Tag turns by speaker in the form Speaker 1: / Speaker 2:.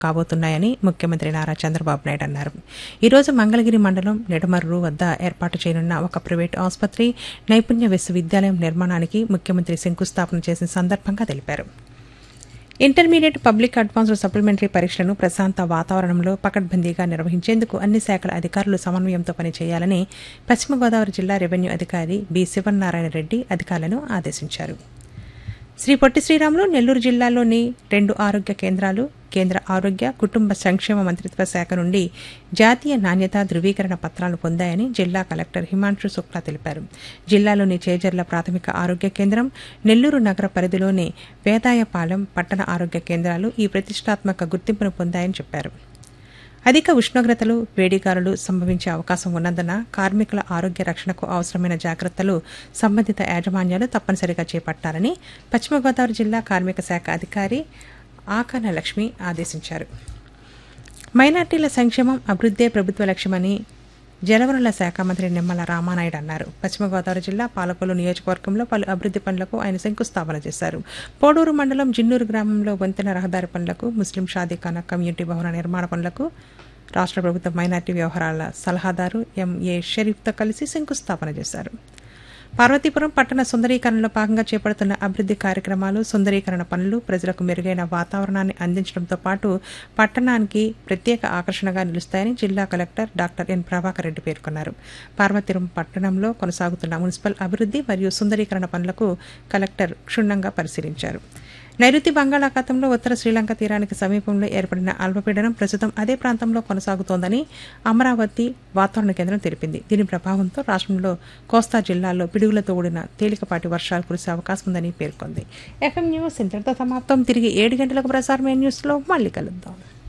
Speaker 1: కాబోతున్నాయని ముఖ్యమంత్రి నారా చంద్రబాబు నాయుడు అన్నారు ఈరోజు మంగళగిరి మండలం నిడమర్రు వద్ద ఏర్పాటు చేయనున్న ఒక ప్రైవేటు ఆసుపత్రి నైపుణ్య విశ్వవిద్యాలయం నిర్మాణానికి ముఖ్యమంత్రి శంకుస్థాపన చేసిన సందర్భంగా తెలిపారు ఇంటర్మీడియట్ పబ్లిక్ అడ్వాన్స్డ్ సప్లిమెంటరీ పరీక్షలను ప్రశాంత వాతావరణంలో పకడ్బందీగా నిర్వహించేందుకు అన్ని శాఖల అధికారులు సమన్వయంతో పనిచేయాలని పశ్చిమ గోదావరి జిల్లా రెవెన్యూ అధికారి బి శివనారాయణ రెడ్డి అధికారులను ఆదేశించారు శ్రీ పొట్టి శ్రీరాములు నెల్లూరు జిల్లాలోని రెండు ఆరోగ్య కేంద్రాలు కేంద్ర ఆరోగ్య కుటుంబ సంక్షేమ మంత్రిత్వ శాఖ నుండి జాతీయ నాణ్యత ధృవీకరణ పత్రాలు పొందాయని జిల్లా కలెక్టర్ హిమాంశు శుక్లా తెలిపారు జిల్లాలోని చేజర్ల ప్రాథమిక ఆరోగ్య కేంద్రం నెల్లూరు నగర పరిధిలోని వేదాయపాలెం పట్టణ ఆరోగ్య కేంద్రాలు ఈ ప్రతిష్టాత్మక గుర్తింపును పొందాయని చెప్పారు అధిక ఉష్ణోగ్రతలు వేడిగాలులు సంభవించే అవకాశం ఉన్నందున కార్మికుల ఆరోగ్య రక్షణకు అవసరమైన జాగ్రత్తలు సంబంధిత యాజమాన్యాలు తప్పనిసరిగా చేపట్టాలని పశ్చిమ గోదావరి జిల్లా కార్మిక శాఖ అధికారి ఆకాన లక్ష్మి ఆదేశించారు మైనార్టీల సంక్షేమం అభివృద్దే ప్రభుత్వ లక్ష్యమని జలవనరుల శాఖ మంత్రి నిమ్మల రామానాయుడు అన్నారు పశ్చిమ గోదావరి జిల్లా పాలకొల్లు నియోజకవర్గంలో పలు అభివృద్ది పనులకు ఆయన శంకుస్థాపన చేశారు పోడూరు మండలం జిన్నూరు గ్రామంలో వంతెన రహదారి పనులకు ముస్లిం షాదీఖానా కమ్యూనిటీ భవన నిర్మాణ పనులకు రాష్ట్ర ప్రభుత్వ మైనార్టీ వ్యవహారాల సలహాదారు ఎంఏ షరీఫ్తో కలిసి శంకుస్థాపన చేశారు పార్వతీపురం పట్టణ సుందరీకరణలో భాగంగా చేపడుతున్న అభివృద్ది కార్యక్రమాలు సుందరీకరణ పనులు ప్రజలకు మెరుగైన వాతావరణాన్ని అందించడంతో పాటు పట్టణానికి ప్రత్యేక ఆకర్షణగా నిలుస్తాయని జిల్లా collector doctor N Prabhakar Reddy పేర్కొన్నారు పార్వతీపురం పట్టణంలో కొనసాగుతున్న మున్సిపల్ అభివృద్ది మరియు సుందరీకరణ పనులకు కలెక్టర్ క్షుణ్ణంగా పరిశీలించారు నైరుతి బంగాళాఖాతంలో ఉత్తర శ్రీలంక తీరానికి సమీపంలో ఏర్పడిన అల్పపీడనం ప్రస్తుతం అదే ప్రాంతంలో కొనసాగుతోందని అమరావతి వాతావరణ కేంద్రం తెలిపింది దీని ప్రభావంతో రాష్ట్రంలో కోస్తా జిల్లాల్లో పిడుగులతో కూడిన తేలికపాటి వర్షాలు కురిసే అవకాశం ఉందని పేర్కొంది ఎఫ్ఎం న్యూస్ ఇంతటితో సమాప్తం తిరిగి ఏడు గంటలకు ప్రసారమైన న్యూస్లో మళ్ళీ కలుద్దాం